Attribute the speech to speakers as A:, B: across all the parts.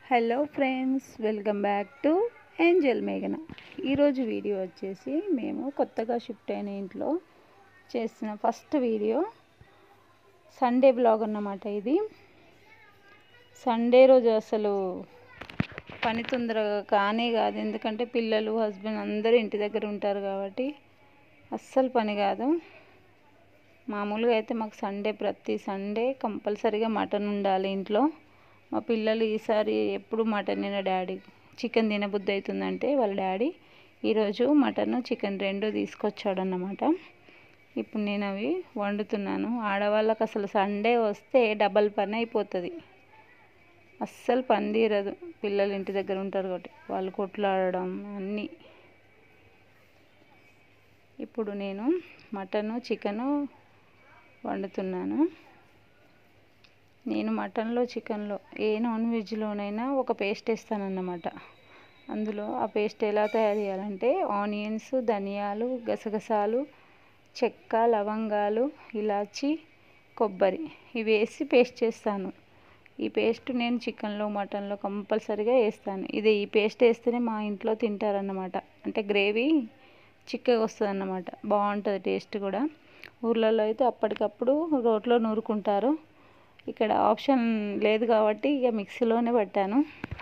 A: hello friends welcome back to angel మేఘన ఈరోజు video వచ్చేసి మేము కొత్తగా షిఫ్ట్ అయిన ఇంట్లో చేసిన ఫస్ట్ వీడియో సండే బ్లాగ్ అన్నమాట ఇది సండే రోజు అసలు పని తొందరగా కానే కాదు ఎందుకంటే పిల్లలు హస్బెండ్ అందరూ ఇంటి దగ్గర ఉంటారు కాబట్టి అస్సలు పని కాదు మామూలుగా అయితే మాకు సండే ప్రతి సండే కంపల్సరీగా మటన్ ఉండాలి ఇంట్లో మా పిల్లలు ఈసారి ఎప్పుడు మటన్ తిన డాడీ చికెన్ తినబుద్ధి అవుతుందంటే వాళ్ళ డాడీ ఈరోజు మటన్ చికెన్ రెండు తీసుకొచ్చాడు అన్నమాట ఇప్పుడు నేను అవి వండుతున్నాను ఆడవాళ్ళకి అసలు సండే వస్తే డబల్ పని అయిపోతుంది అస్సలు పని తీరదు పిల్లలు ఇంటి దగ్గర ఉంటారు కాబట్టి వాళ్ళు కొట్లాడడం అన్నీ ఇప్పుడు నేను మటను చికెను వండుతున్నాను నేను మటన్లో చికెన్లో ఏ నాన్ వెజ్లోనైనా ఒక పేస్ట్ వేస్తానన్నమాట అందులో ఆ పేస్ట్ ఎలా తయారు చేయాలంటే ఆనియన్స్ ధనియాలు గసగసాలు చెక్క లవంగాలు ఇలాచి కొబ్బరి ఇవి వేసి పేస్ట్ చేస్తాను ఈ పేస్ట్ నేను చికెన్లో మటన్లో కంపల్సరీగా వేస్తాను ఇది ఈ పేస్ట్ వేస్తేనే మా ఇంట్లో తింటారన్నమాట అంటే గ్రేవీ చిక్కగా వస్తుంది అన్నమాట బాగుంటుంది టేస్ట్ కూడా ఊర్లలో అయితే అప్పటికప్పుడు రోట్లో నూరుకుంటారు ఇక్కడ ఆప్షన్ లేదు కాబట్టి ఇక మిక్సీలోనే పట్టాను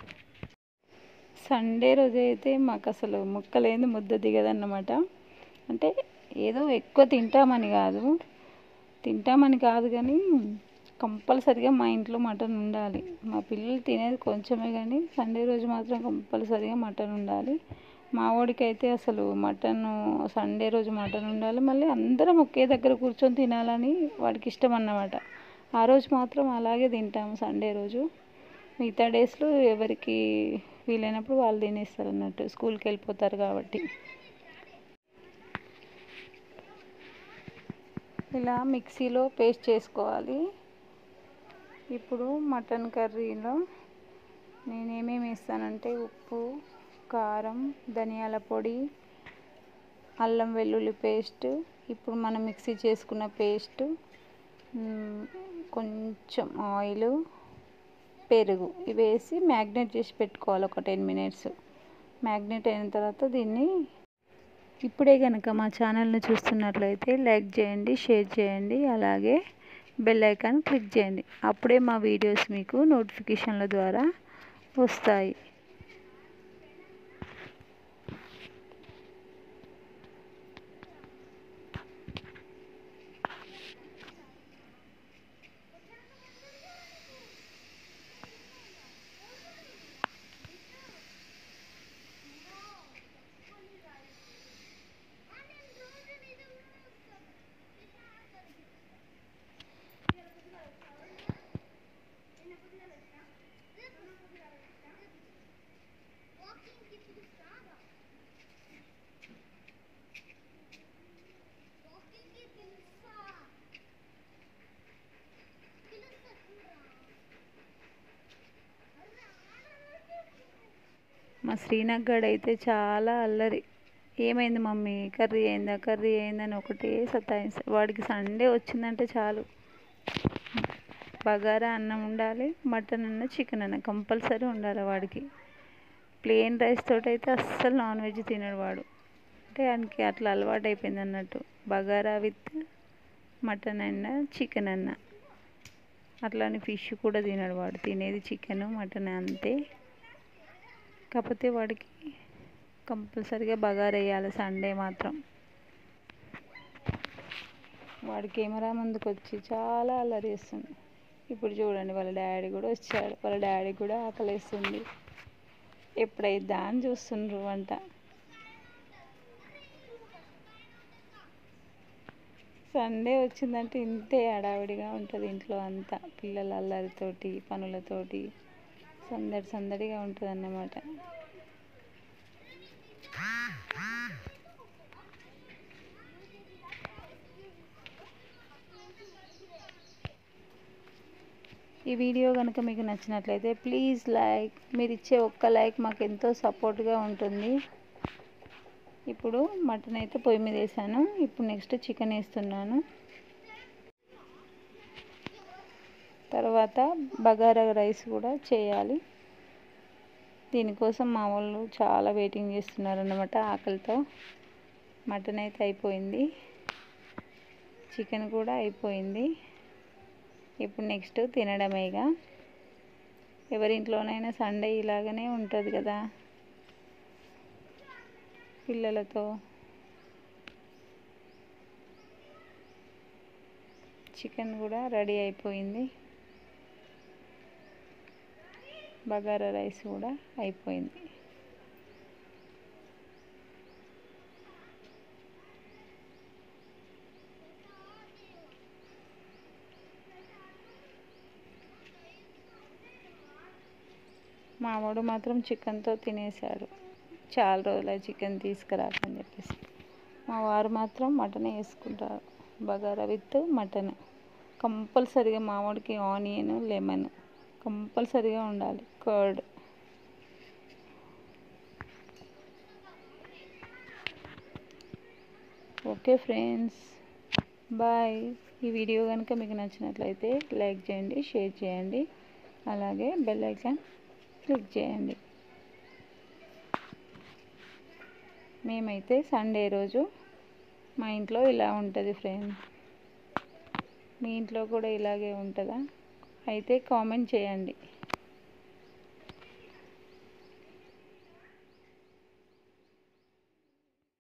A: సండే రోజు అయితే మాకు అసలు ముక్కలేని ముద్ద దిగదన్నమాట అంటే ఏదో ఎక్కువ తింటామని కాదు తింటామని కాదు కానీ కంపల్సరిగా మా ఇంట్లో మటన్ ఉండాలి మా పిల్లలు తినేది కొంచెమే కానీ సండే రోజు మాత్రం కంపల్సరిగా మటన్ ఉండాలి మా వాడికైతే అసలు మటన్ సండే రోజు మటన్ ఉండాలి మళ్ళీ అందరం ఒకే దగ్గర కూర్చొని తినాలని వాడికి ఇష్టం అన్నమాట ఆ రోజు మాత్రం అలాగే తింటాము సండే రోజు మిగతా డేస్లో ఎవరికి వీలైనప్పుడు వాళ్ళు తినేస్తారు అన్నట్టు స్కూల్కి వెళ్ళిపోతారు కాబట్టి ఇలా మిక్సీలో పేస్ట్ చేసుకోవాలి ఇప్పుడు మటన్ కర్రీలో నేనేమేమి వేస్తానంటే ఉప్పు కారం ధనియాల పొడి అల్లం వెల్లుల్లి పేస్ట్ ఇప్పుడు మనం మిక్సీ చేసుకున్న పేస్ట్ కొంచెం ఆయిల్ పెరుగు ఇవి వేసి మ్యాగ్నేట్ చేసి పెట్టుకోవాలి ఒక టెన్ మినిట్స్ మ్యాగ్నేట్ అయిన తర్వాత దీన్ని ఇప్పుడే కనుక మా ఛానల్ని చూస్తున్నట్లయితే లైక్ చేయండి షేర్ చేయండి అలాగే బెల్ ఐకాన్ క్లిక్ చేయండి అప్పుడే మా వీడియోస్ మీకు నోటిఫికేషన్ల ద్వారా వస్తాయి మా శ్రీనగ్గడ్ అయితే చాలా అల్లరి ఏమైంది మమ్మీ కర్రీ అయిందా కర్రీ అయిందని ఒకటే సతాయిస్తా వాడికి సండే వచ్చిందంటే చాలు బగారా అన్నం ఉండాలి మటన్ అన్న చికెన్ అన్న కంపల్సరీ ఉండాలి వాడికి ప్లెయిన్ రైస్ తోటి అయితే అస్సలు నాన్ వెజ్ తినడు వాడు అంటే ఆయనకి అట్లా అలవాటు అయిపోయింది అన్నట్టు బగారా విత్ మటన్ అన్న చికెన్ అన్న అట్లానే ఫిష్ కూడా తినడు వాడు తినేది చికెన్ మటన్ అంతే కాకపోతే వాడికి కంపల్సరీగా బగారా వేయాలి సండే మాత్రం వాడి కెమెరా ముందుకు వచ్చి చాలా అల్లరి చేస్తుంది ఇప్పుడు చూడండి వాళ్ళ డాడీ కూడా వచ్చాడు వాళ్ళ డాడీ కూడా ఆకలిస్తుంది ఎప్పుడైద్దా అని చూస్తుండ్రు వంట సండే వచ్చిందంటే ఇంతే హడావిడిగా ఉంటుంది ఇంట్లో అంతా పిల్లల అల్లరితోటి పనులతోటి సందడి సందడిగా ఉంటుంది అన్నమాట ఈ వీడియో కనుక మీకు నచ్చినట్లయితే ప్లీజ్ లైక్ మీరు ఇచ్చే ఒక్క లైక్ మాకు ఎంతో సపోర్ట్గా ఉంటుంది ఇప్పుడు మటన్ అయితే పొయ్యి మీద వేసాను ఇప్పుడు నెక్స్ట్ చికెన్ వేస్తున్నాను తర్వాత బగారా రైస్ కూడా చేయాలి దీనికోసం మా వాళ్ళు చాలా వెయిటింగ్ చేస్తున్నారు అన్నమాట ఆకలితో మటన్ అయితే అయిపోయింది చికెన్ కూడా అయిపోయింది ఇప్పుడు నెక్స్ట్ తినడమేగా ఎవరింట్లోనైనా సండే ఇలాగనే ఉంటుంది కదా పిల్లలతో చికెన్ కూడా రెడీ అయిపోయింది బగారా రైస్ కూడా అయిపోయింది మావాడు మాత్రం చికెన్తో తినేశాడు చాలా రోజులు చికెన్ తీసుకురాకని చెప్పేసి మా వారు మాత్రం మటన్ వేసుకుంటారు బగారా విత్ మటన్ కంపల్సరీగా మావాడికి ఆనియన్ లెమన్ కంపల్సరీగా ఉండాలి కర్డ్ ఓకే ఫ్రెండ్స్ బాయ్ ఈ వీడియో కనుక మీకు నచ్చినట్లయితే లైక్ చేయండి షేర్ చేయండి అలాగే బెల్ ఐకాన్ క్లిక్ చేయండి మేమైతే సండే రోజు మా ఇంట్లో ఇలా ఉంటుంది ఫ్రెండ్స్ మీ ఇంట్లో కూడా ఇలాగే ఉంటుందా అయితే కామెంట్ చేయండి